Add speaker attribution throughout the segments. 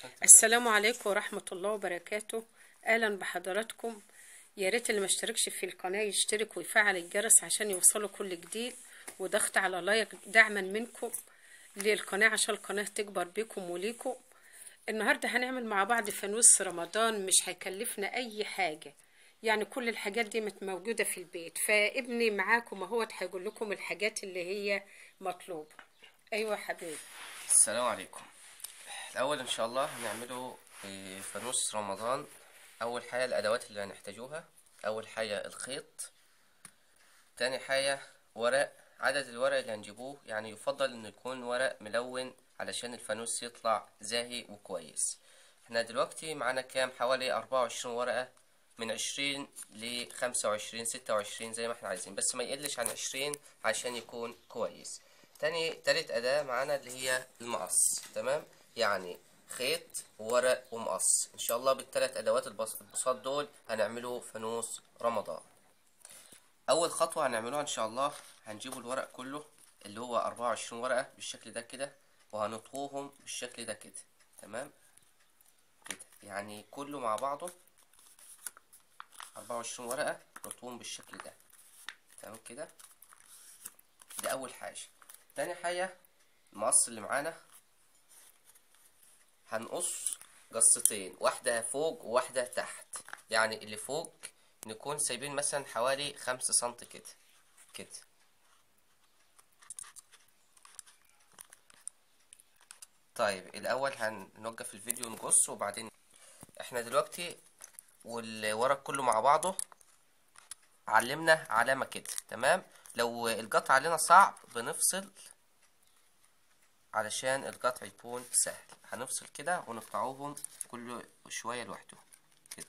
Speaker 1: السلام عليكم ورحمة الله وبركاته أهلا بحضراتكم يا ريت اللي ما اشتركش في القناة يشترك ويفعل الجرس عشان يوصله كل جديد وضغط على لايك دعما منكم للقناة عشان القناة تكبر بيكم وليكم النهاردة هنعمل مع بعض فانوس رمضان مش هيكلفنا أي حاجة يعني كل الحاجات دي مت- موجودة في البيت فابني معاكم اهوت هيقول لكم الحاجات اللي هي مطلوبة أيوة يا حبيبي
Speaker 2: السلام عليكم الأول إن شاء الله هنعمله آه، فانوس رمضان أول حاجة الأدوات اللي هنحتاجوها أول حاجة الخيط تاني حاجة ورق عدد الورق اللي هنجيبوه يعني يفضل إنه يكون ورق ملون علشان الفانوس يطلع زاهي وكويس احنا دلوقتي معانا كام حوالي أربعة وعشرين ورقة من عشرين لخمسة وعشرين ستة وعشرين زي ما احنا عايزين بس ما يقلش عن عشرين عشان يكون كويس تاني تالت أداة معانا اللي هي المقص تمام يعني خيط وورق ومقص ان شاء الله بالتلات ادوات البس- البساط دول هنعملوا فانوس رمضان اول خطوه هنعملوها ان شاء الله هنجيبوا الورق كله اللي هو 24 ورقه بالشكل ده كده وهنطوهم بالشكل ده كده تمام كده يعني كله مع بعضه 24 ورقه نطوهم بالشكل ده تمام كده ده اول حاجه تاني حاجه المقص اللي معانا هنقص قصتين واحدة فوق وواحدة تحت يعني اللي فوق نكون سايبين مثلا حوالي خمسة سنت كده كده طيب الأول هنوقف الفيديو نقص وبعدين احنا دلوقتي والورق كله مع بعضه علمنا علامة كده تمام لو القطع علينا صعب بنفصل علشان القطع يكون سهل هنفصل كده ونقطعوهم كل شوية لوحده كده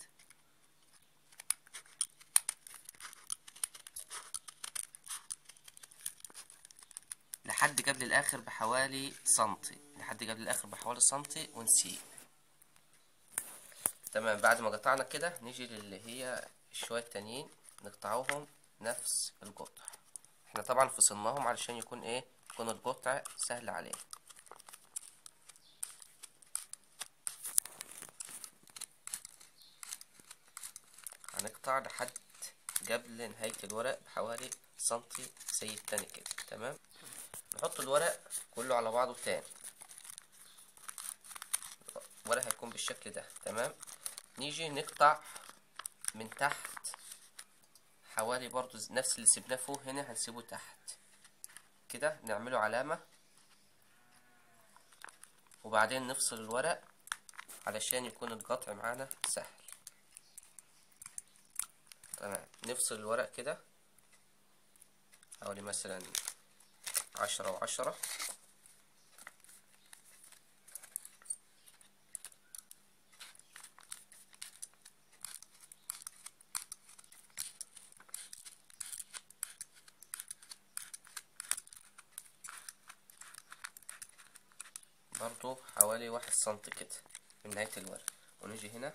Speaker 2: لحد قبل الاخر بحوالي سنتي لحد قبل الاخر بحوالي سنتي ونسيب تمام بعد ما قطعنا كده نيجي للي هي شوية تانيين نقطعوهم نفس القطع احنا طبعا فصلناهم علشان يكون ايه يكون القطع سهل عليه هنقطع لحد قبل نهاية الورق بحوالي سنتي زي التاني كده تمام نحط الورق كله على بعضه تاني الورق هيكون بالشكل ده تمام نيجي نقطع من تحت حوالي برضو نفس اللي سيبناه فوق هنا هنسيبه تحت كده نعمله علامة وبعدين نفصل الورق علشان يكون القطع معانا سهل تمام نفصل الورق كده حوالي مثلا عشرة وعشرة برضو حوالي واحد سنتي كده من نهاية الورق ونيجي هنا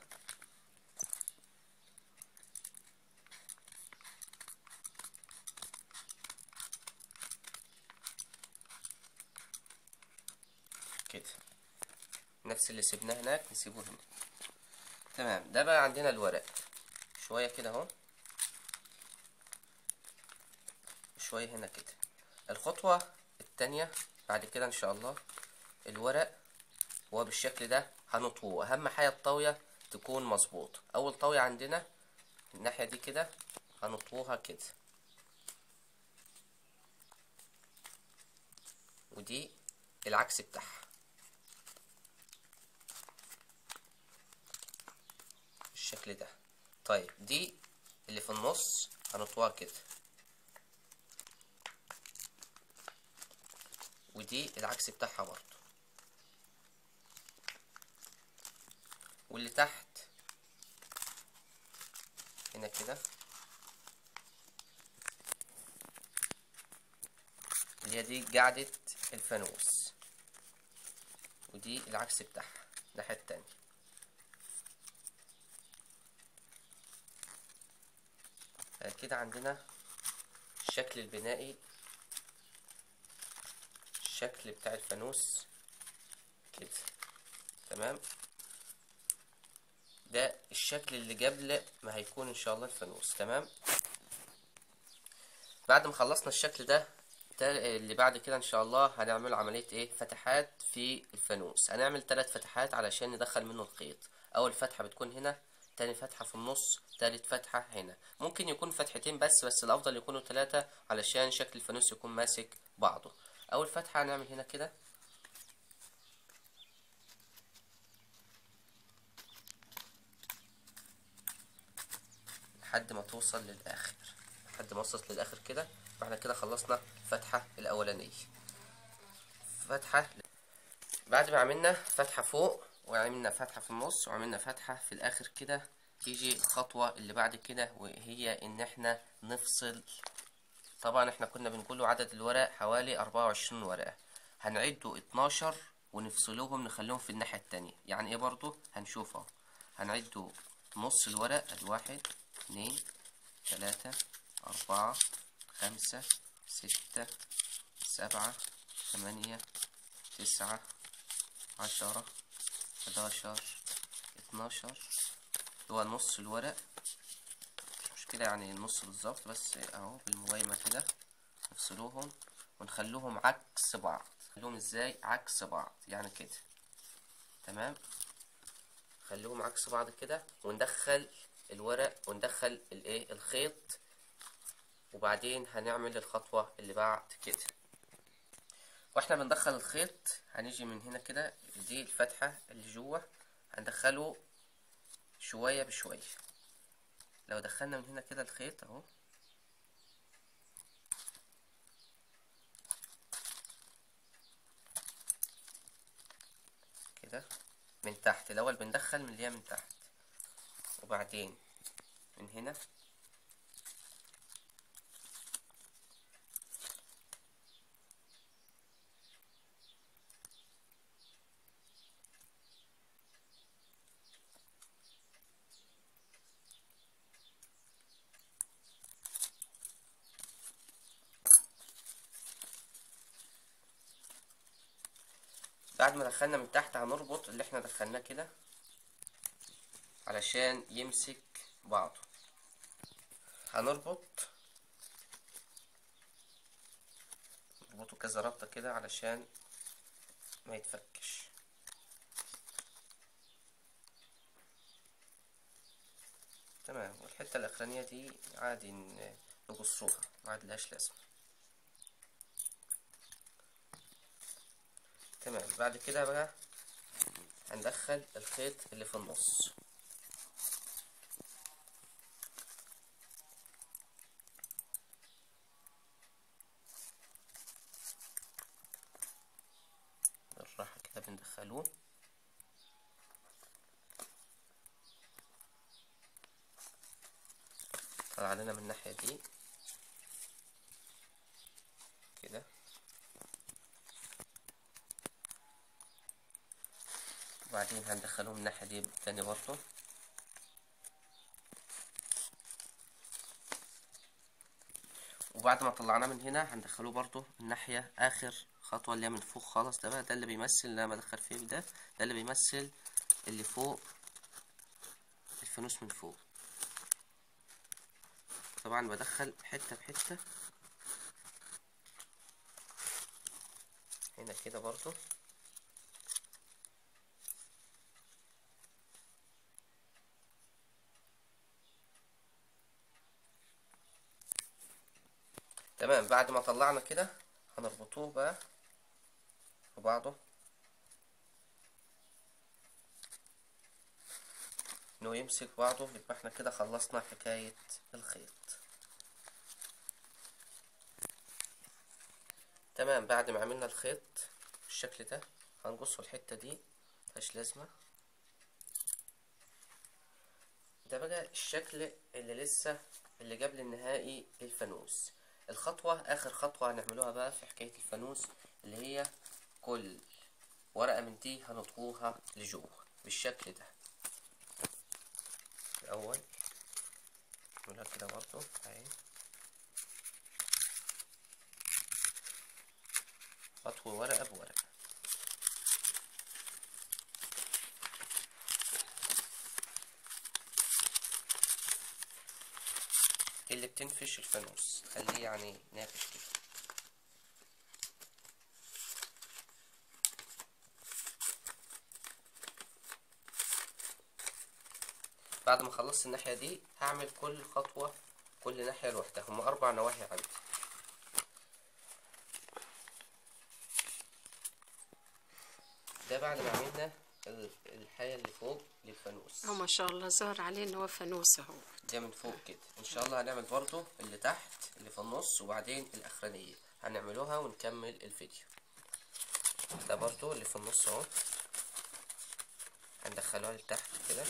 Speaker 2: كده نفس اللي سيبناه هناك نسيبه هنا تمام ده بقى عندنا الورق شوية كده اهو شوية هنا كده الخطوة التانية بعد كده ان شاء الله الورق هو بالشكل ده هنطوه اهم حاجة الطاوية تكون مظبوط اول طاوية عندنا الناحية دي كده هنطوها كده ودي العكس بتاعها بالشكل ده طيب دي اللي في النص هنطوها كده ودي العكس بتاعها برضو واللي تحت هنا كده اللي هي دي قاعدة الفانوس ودي العكس بتاعها الناحية التانية كده عندنا الشكل البنائي الشكل بتاع الفانوس كده تمام ده الشكل اللي قبل ما هيكون ان شاء الله الفانوس تمام بعد ما خلصنا الشكل ده تا- اللي بعد كده ان شاء الله هنعمل عملية ايه فتحات في الفانوس هنعمل ثلاث فتحات علشان ندخل منه الخيط اول فتحة بتكون هنا تاني فتحة في النص تالت فتحة هنا ممكن يكون فتحتين بس بس الافضل يكونوا ثلاثة علشان شكل الفانوس يكون ماسك بعضه اول فتحة هنعمل هنا كده لحد ما توصل للاخر لحد ما وصلت للاخر كده فاحنا كده خلصنا الفتحة الاولانية فتحة بعد ما عملنا فتحة فوق وعملنا فتحة في النص وعملنا فتحة في الآخر كده تيجي الخطوة اللي بعد كده وهي إن إحنا نفصل طبعا إحنا كنا بنقوله عدد الورق حوالي أربعة وعشرين ورقة هنعده اتناشر ونفصلوهم نخليهم في الناحية التانية يعني إيه برضو هنشوف أهو هنعده نص الورق الواحد اتنين تلاتة أربعة خمسة ستة سبعة ثمانية تسعة عشرة حداشر اتناشر هو نص الورق مش مشكلة يعني النص بالظبط بس اهو بالملايمة كده نفصلوهم ونخلوهم عكس بعض نخلوهم ازاي عكس بعض يعني كده تمام خلوهم عكس بعض كده وندخل الورق وندخل الايه الخيط وبعدين هنعمل الخطوة اللي بعد كده واحنا بندخل الخيط هنيجي من هنا كده دي الفتحة اللي جوه هندخله شوية بشوية لو دخلنا من هنا كده الخيط اهو كده من تحت الاول بندخل من اللي هي من تحت وبعدين من هنا بعد ما دخلنا من تحت هنربط اللي احنا دخلناه كده علشان يمسك بعضه هنربط نربطه كذا ربطة كده علشان ما يتفكش تمام والحتة الأخرانية دي عادي ن- نقصوها ما عادلهاش لازمة تمام بعد كده بقى هندخل الخيط اللي في النص بالراحة كده بندخلوه طلع لنا من الناحية دي كده وبعدين هندخلوه من الناحية دي تاني برضه وبعد ما طلعناه من هنا هندخلوه برضه الناحية آخر خطوة اللي هي من فوق خالص ده بقى ده اللي بيمثل اللي أنا بدخل فيه ده ده اللي بيمثل اللي فوق الفانوس من فوق طبعا بدخل حتة بحتة هنا كده برضه تمام بعد ما طلعنا كده هنربطوه بقى في بعضه انه يمسك بعضه يبقى احنا كده خلصنا حكاية الخيط تمام بعد ما عملنا الخيط بالشكل ده هنقصه الحتة دي ملهاش لازمة ده بقى الشكل اللي لسه اللي قبل النهائي للفانوس الخطوة آخر خطوة هنعملوها بقى في حكاية الفانوس اللي هي كل ورقة من دي هنطوها لجوه بالشكل ده الأول نعملها كده برضه أهي أطوي ورقة بورقة اللي بتنفش الفانوس تخليه يعني نافش كده بعد ما خلصت الناحية دي هعمل كل خطوة كل ناحية لوحدها هما أربع نواحي عندي ده بعد ما عملنا ال- الحاجة اللي فوق للفانوس
Speaker 1: اه ما شاء الله ظهر عليه ان هو فانوس اهو
Speaker 2: ده من فوق كده ان شاء الله هنعمل برضو اللي تحت اللي في النص وبعدين الاخرانية هنعملوها ونكمل الفيديو ده برضو اللي في النص اهو هندخلوها لتحت كده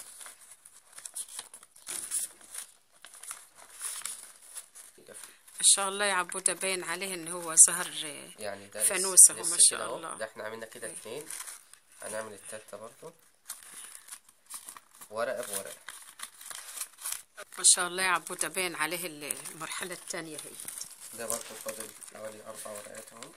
Speaker 2: كده في-
Speaker 1: ما شاء الله يا عبودة باين عليه ان هو ظهر آه،
Speaker 2: يعني ده لسه-
Speaker 1: فانوس اهو
Speaker 2: لسه
Speaker 1: ما
Speaker 2: كده
Speaker 1: شاء
Speaker 2: اهو.
Speaker 1: الله
Speaker 2: ده احنا عملنا كده اتنين هنعمل التالتة برضو ورقة بورقة
Speaker 1: ما شاء الله يا عبودة باين عليه ال- المرحلة التانية هي
Speaker 2: ده برضو فاضل حوالي أربع ورقات اهو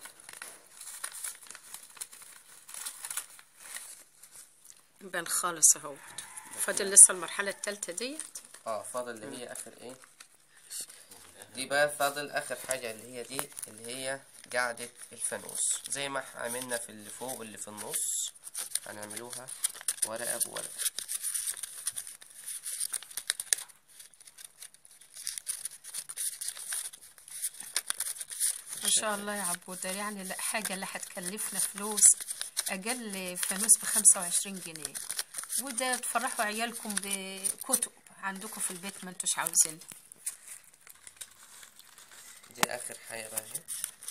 Speaker 1: بان خالص اهو فاضل لسه المرحلة التالتة ديت
Speaker 2: اه فاضل اللي هي اخر ايه دي بقى فاضل اخر حاجة اللي هي دي اللي هي قاعدة الفانوس زي ما احنا عملنا في اللي فوق واللي في النص هنعملوها ورقة بورقة
Speaker 1: ما شاء الله يا عبودة يعني لا حاجة لا هتكلفنا فلوس أقل فانوس بخمسة وعشرين جنيه وده تفرحوا عيالكم بكتب عندكم في البيت ما انتوش عاوزين
Speaker 2: دي اخر حاجة بقى اهي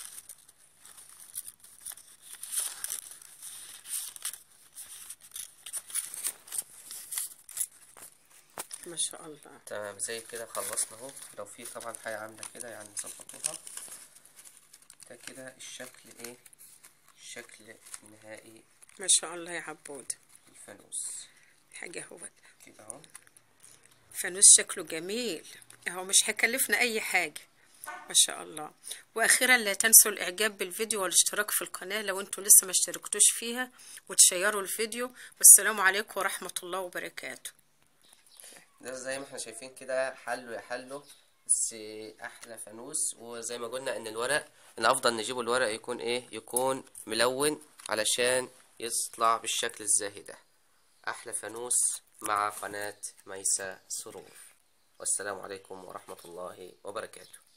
Speaker 1: ما شاء الله
Speaker 2: تمام زي كده خلصنا اهو لو في طبعا حاجة عاملة كده يعني ظبطوها ده كده الشكل ايه الشكل النهائي
Speaker 1: ما شاء الله يا عبود
Speaker 2: الفانوس
Speaker 1: حاجة هو
Speaker 2: كده اهو
Speaker 1: فانوس شكله جميل اهو مش هيكلفنا أي حاجة ما شاء الله وأخيرا لا تنسوا الإعجاب بالفيديو والاشتراك في القناة لو انتوا لسه ما اشتركتوش فيها وتشيروا الفيديو والسلام عليكم ورحمة الله وبركاته
Speaker 2: ده زي ما احنا شايفين كده حلو يا حلو بس احلى فانوس وزي ما قلنا ان الورق الافضل نجيبه الورق يكون ايه يكون ملون علشان يطلع بالشكل الزاهي ده احلى فانوس مع قناة ميسا سرور والسلام عليكم ورحمة الله وبركاته